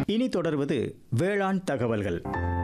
இனி தொடர்வது வேளாண் தகவல்கள்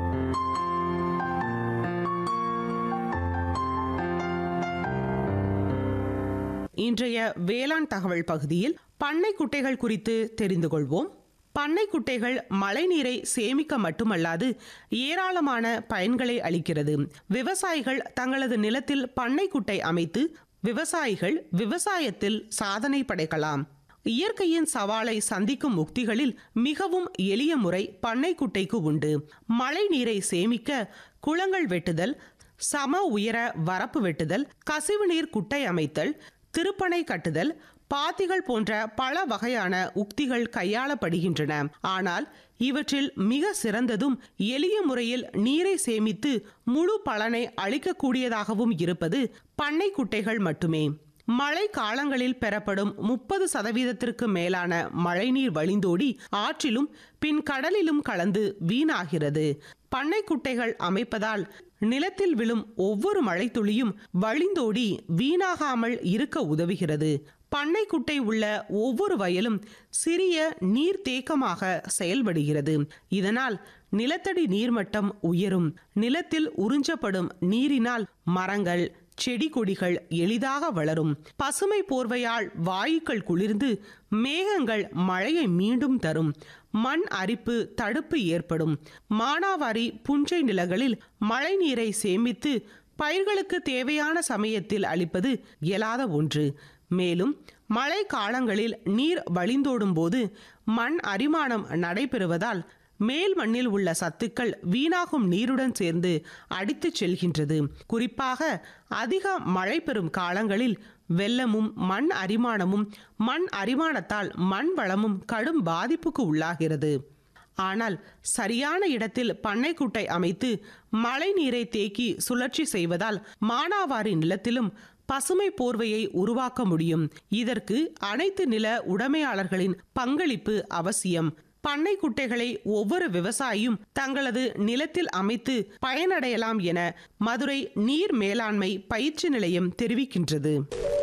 இன்றைய வேளாண் தகவல் பகுதியில் பண்ணை குட்டைகள் குறித்து தெரிந்து கொள்வோம் பண்ணை குட்டைகள் மழைநீரை சேமிக்க மட்டுமல்லாது ஏராளமான பயன்களை அளிக்கிறது விவசாயிகள் தங்களது நிலத்தில் பண்ணை குட்டை அமைத்து விவசாயிகள் விவசாயத்தில் சாதனை படைக்கலாம் இயற்கையின் சவாலை சந்திக்கும் உக்திகளில் மிகவும் எளிய முறை பண்ணை குட்டைக்கு உண்டு மழை நீரை சேமிக்க குளங்கள் வெட்டுதல் சம உயர வரப்பு வெட்டுதல் கசிவு நீர் குட்டை அமைத்தல் திருப்பனை கட்டுதல் பாத்திகள் போன்ற பல வகையான உக்திகள் கையாளப்படுகின்றன ஆனால் இவற்றில் மிக சிறந்ததும் எளிய முறையில் நீரை சேமித்து முழு பலனை அளிக்கக்கூடியதாகவும் இருப்பது பண்ணை குட்டைகள் மட்டுமே மழை காலங்களில் பெறப்படும் முப்பது சதவீதத்திற்கு மேலான மழைநீர் வழிந்தோடி ஆற்றிலும் பின் கடலிலும் கலந்து வீணாகிறது பண்ணை குட்டைகள் அமைப்பதால் நிலத்தில் விழும் ஒவ்வொரு மழைத்துளியும் வழிந்தோடி வீணாகாமல் இருக்க உதவுகிறது பண்ணை குட்டை உள்ள ஒவ்வொரு வயலும் சிறிய நீர்த்தேக்கமாக செயல்படுகிறது இதனால் நிலத்தடி நீர்மட்டம் உயரும் நிலத்தில் உறிஞ்சப்படும் நீரினால் மரங்கள் செடி கொடிகள் எளிதாக வளரும் பசுமை போர்வையால் வாயுக்கள் குளிர்ந்து மேகங்கள் மழையை மீண்டும் தரும் மண் அரிப்பு தடுப்பு ஏற்படும் மானாவாரி புஞ்சை நிலங்களில் மழை நீரை சேமித்து பயிர்களுக்கு தேவையான சமயத்தில் அளிப்பது இயலாத ஒன்று மேலும் மழை காலங்களில் நீர் வழிந்தோடும் போது மண் அரிமானம் நடைபெறுவதால் மேல் மண்ணில் உள்ள சத்துக்கள் வீணாகும் நீருடன் சேர்ந்து அடித்துச் செல்கின்றது குறிப்பாக அதிக மழை பெறும் காலங்களில் வெள்ளமும் மண் அரிமானமும் மண் அரிமானத்தால் மண் வளமும் கடும் பாதிப்புக்கு உள்ளாகிறது ஆனால் சரியான இடத்தில் பண்ணைக்குட்டை அமைத்து மழை நீரை தேக்கி சுழற்சி செய்வதால் மானாவாரி நிலத்திலும் பசுமை போர்வையை உருவாக்க முடியும் இதற்கு அனைத்து நில உடைமையாளர்களின் பங்களிப்பு அவசியம் பண்ணை குட்டைகளை ஒவ்வொரு விவசாயியும் தங்களது நிலத்தில் அமைத்து பயனடையலாம் என மதுரை நீர் மேலாண்மை பயிற்சி நிலையம் தெரிவிக்கின்றது